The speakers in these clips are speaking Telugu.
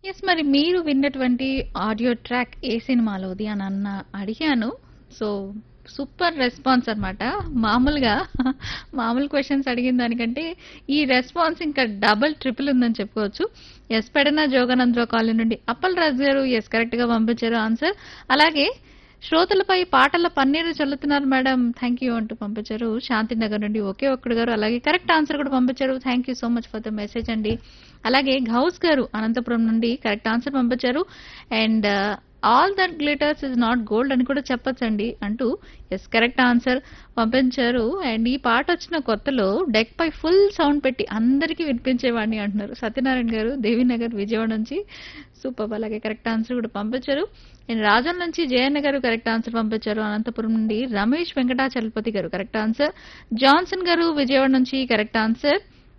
యెస్. మరి మీరు విన్నటువంటి ఆడియో ట్రాక్ ఏ సినిమాలోది అని అన్న అడిగాను. సో, సూపర్ రెస్పాన్స్ అన్నమాట. మామూలుగా మామూలు క్వెషన్స్ అడిగిన దానికంటే ఈ రెస్పాన్స్ ఇంకా డబుల్, ట్రిపుల్ ఉందని చెప్పుకోవచ్చు. యెస్. పెడన జోగానందరావు కాలనీ నుండి అప్పలరాజు గారు యెస్ కరెక్ట్‌గా పంపించారు ఆన్సర్. అలాగే శ్రోతలపై పాటల పన్నీరు చల్లుతున్నారు మేడం థ్యాంక్ యూ అంటూ పంపించారు. శాంతినగర్ నుండి ఒకే ఒక్కడు గారు అలాగే కరెక్ట్ ఆన్సర్ కూడా పంపించారు. Thank you so much for the message అండి. అలాగే గౌస్ గారు అనంతపురం నుండి కరెక్ట్ ఆన్సర్ పంపించారు. And all that glitters is not gold అని కూడా చెప్పొచ్చండి అంటూ యెస్ కరెక్ట్ ఆన్సర్ పంపించారు. అండ్ ఈ పాట వచ్చిన కొత్తలో డెక్ పై ఫుల్ సౌండ్ పెట్టి అందరికీ వినిపించేవాడిని అంటున్నారు. సత్యనారాయణ గారు దేవీనగర్ విజయవాడ నుంచి సూపర్ అలాగే కరెక్ట్ ఆన్సర్ కూడా పంపించారు. అండ్ రాజన్ నుంచి జయన్న గారు కరెక్ట్ ఆన్సర్ పంపించారు. అనంతపురం నుండి రమేష్ వెంకటాచలపతి గారు కరెక్ట్ ఆన్సర్. జాన్సన్ గారు విజయవాడ నుంచి కరెక్ట్ ఆన్సర్.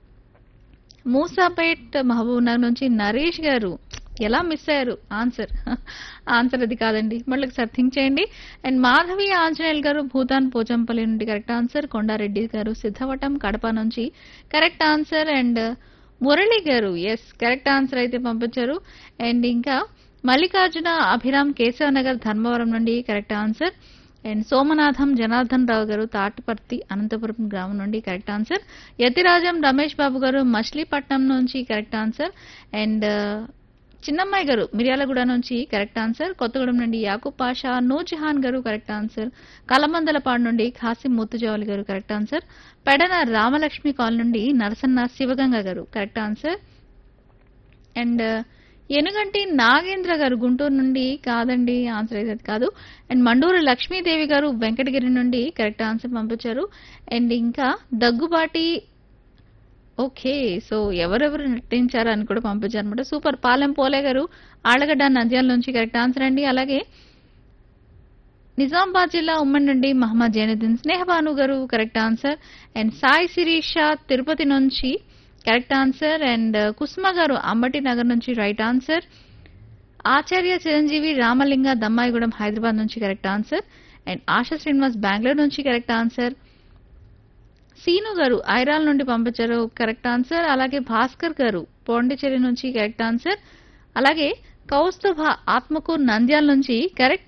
మూసాపేట్ మహబూబ్నగర్ నుంచి నరేష్ గారు ఎలా మిస్ అయ్యారు ఆన్సర్ ఆన్సర్ అది కాదండి మళ్ళీ ఒకసారి థింక్ చేయండి అండ్ మాధవి ఆంజనేయులు గారు భూతాన్ పోచంపల్లి నుండి కరెక్ట్ ఆన్సర్ కొండారెడ్డి గారు సిద్ధవటం కడప నుంచి కరెక్ట్ ఆన్సర్ అండ్ మురళి గారు ఎస్ కరెక్ట్ ఆన్సర్ అయితే పంపించారు అండ్ ఇంకా మల్లికార్జున అభిరామ్ కేశవ నగర్ ధర్మవరం నుండి correct answer and Somanatham Janardhan Rao గారు తాటిపర్తి అనంతపురం గ్రామం నుండి కరెక్ట్ ఆన్సర్ యతిరాజం రమేష్ బాబు గారు మచిలీపట్నం నుంచి కరెక్ట్ ఆన్సర్ అండ్ చిన్నమ్మాయి గారు మిర్యాలగూడ నుంచి కరెక్ట్ ఆన్సర్ కొత్తగూడెం నుండి యాకూబ్ పాషా నూజహాన్ గారు కరెక్ట్ ఆన్సర్ కలమందలపాడు నుండి ఖాసిం ముత్తుజావలి గారు correct answer Pedana Ramalakshmi call నుండి నరసన్న శివగంగ గారు correct answer and Enuganti Nagendra గారు గుంటూరు నుండి కాదండి ఆన్సర్ అయితే కాదు అండ్ మండూరు లక్ష్మీదేవి గారు వెంకటగిరి నుండి కరెక్ట్ ఆన్సర్ పంపించారు అండ్ ఇంకా దగ్గుబాటి ఓకే సో ఎవరెవరు నటించారు అని కూడా పంపించారు అనమాట సూపర్ పాలెం పోలే గారు ఆళ్ళగడ్డ నంద్యాల నుంచి కరెక్ట్ ఆన్సర్ అండి అలాగే నిజామాబాద్ జిల్లా ఉమ్మడి నుండి మహమ్మద్ జైనుద్దీన్ స్నేహబాను గారు correct answer and Sai Sirisha Tirupati నుంచి కరెక్ట్ ఆన్సర్ అండ్ కుసుమ గారు అంబటి నగర్ నుంచి రైట్ ఆన్సర్ ఆచార్య చిరంజీవి రామలింగ దమ్మాయిగూడెం హైదరాబాద్ నుంచి correct answer and Asha Srinivas Bengaluru నుంచి కరెక్ట్ ఆన్సర్ సీను గారు ఐరాల్ నుండి పంపించారు కరెక్ట్ ఆన్సర్ అలాగే భాస్కర్ గారు పాండిచేరి నుంచి కరెక్ట్ ఆన్సర్ అలాగే కౌస్తుభ ఆత్మకూర్ నంద్యాల నుంచి కరెక్ట్